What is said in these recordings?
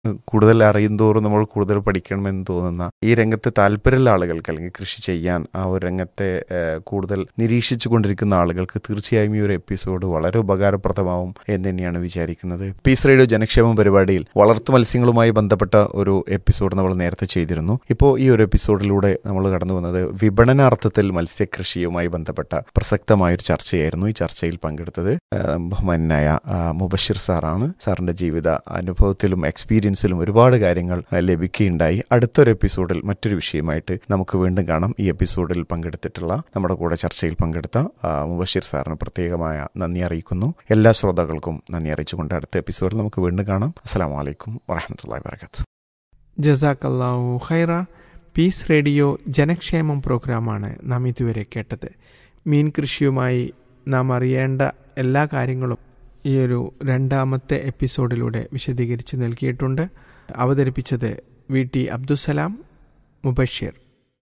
കൂടുതൽ അറിയും തോറും നമ്മൾ കൂടുതൽ പഠിക്കണമെന്ന് തോന്നുന്ന ഈ രംഗത്ത് താല്പര്യമുള്ള ആളുകൾക്ക് അല്ലെങ്കിൽ കൃഷി ചെയ്യാൻ ആ ഒരു രംഗത്തെ ഏഹ്, കൂടുതൽ നിരീക്ഷിച്ചു കൊണ്ടിരിക്കുന്ന ആളുകൾക്ക് തീർച്ചയായും ഈ ഒരു എപ്പിസോഡ് വളരെ ഉപകാരപ്രദമാവും എന്ന് തന്നെയാണ് വിചാരിക്കുന്നത് പീസ് റേഡിയോ ജനക്ഷേമ പരിപാടിയിൽ വളർത്തു മത്സ്യങ്ങളുമായി ബന്ധപ്പെട്ട ഒരു എപ്പിസോഡ് നമ്മൾ നേരത്തെ ചെയ്തിരുന്നു ഇപ്പോൾ ഈ ഒരു എപ്പിസോഡിലൂടെ നമ്മൾ കടന്നു വന്നത് വിപണനാർത്ഥത്തിൽ മത്സ്യകൃഷിയുമായി ബന്ധപ്പെട്ട പ്രസക്തമായൊരു ചർച്ചയായിരുന്നു ഈ ചർച്ചയിൽ പങ്കെടുത്തത് ഏഹ്, ബഹുമാനായ ആ, മുബഷിർ സാറാണ് സാറിന്റെ ജീവിത അനുഭവത്തിലും എക്സ്പീരിയൻസിലും ഒരുപാട് കാര്യങ്ങൾ ഏഹ്, ലഭിക്കുകയുണ്ടായി അടുത്തൊരു എപ്പിസോഡിൽ മറ്റൊരു വിഷയമായിട്ട് നമുക്ക് വീണ്ടും കാണാം ഈ എപ്പിസോഡിൽ പങ്കെടുത്തിട്ടുള്ള നമ്മുടെ കൂടെ ചർച്ചയിൽ പങ്കെടുത്ത ആ, മുബഷിർ സാറിന് പ്രത്യേകമായ നന്ദി അറിയിക്കുന്നു എല്ലാ ശ്രോതാക്കൾക്കും നന്ദി അറിയിച്ചുകൊണ്ട് അടുത്ത എപ്പിസോഡിൽ നമുക്ക് വീണ്ടും കാണാം അസ്സാം വലൈക്കും വറഹമത്തല്ലാ വാബർക്കാത്തു ജസാക്കല്ലാഹു ഖൈറ പീസ് റേഡിയോ ജനക്ഷേമം പ്രോഗ്രാമാണ് നാം ഇതുവരെ കേട്ടത് മീൻ കൃഷിയുമായി നാം അറിയേണ്ട എല്ലാ കാര്യങ്ങളും ഈ ഒരു രണ്ടാമത്തെ എപ്പിസോഡിലൂടെ വിശദീകരിച്ച് നൽകിയിട്ടുണ്ട് അവതരിപ്പിച്ചത് വി ടി അബ്ദുസലാം മുബഷീർ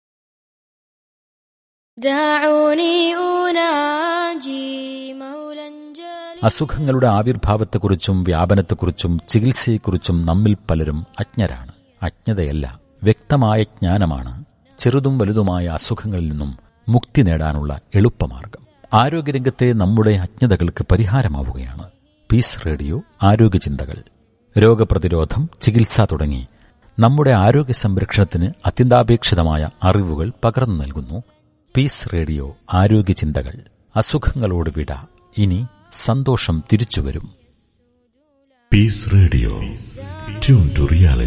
دعوني أناجي مولا جليلا അസുഖങ്ങളുടെ ആവിർഭാവത്തെക്കുറിച്ചും വ്യാപനത്തെക്കുറിച്ചും ചികിത്സയെക്കുറിച്ചും നമ്മിൽ പലരും അജ്ഞരാണ് അജ്ഞതയല്ല വ്യക്തമായ ജ്ഞാനമാണ് ചെറുതും വലുതുമായ അസുഖങ്ങളിൽ നിന്നും മുക്തി നേടാനുള്ള എളുപ്പമാർഗം ആരോഗ്യരംഗത്തെ നമ്മുടെ അജ്ഞതകൾക്ക് പരിഹാരമാവുകയാണ് പീസ് റേഡിയോ ആരോഗ്യചിന്തകൾ രോഗപ്രതിരോധം ചികിത്സ തുടങ്ങി നമ്മുടെ ആരോഗ്യ സംരക്ഷണത്തിന് അത്യന്താപേക്ഷിതമായ അറിവുകൾ പകർന്നു നൽകുന്നു പീസ് റേഡിയോ ആരോഗ്യചിന്തകൾ അസുഖങ്ങളോട് വിട ഇനി സന്തോഷം തിരിച്ചുവരും Peace Radio. Tune to reality.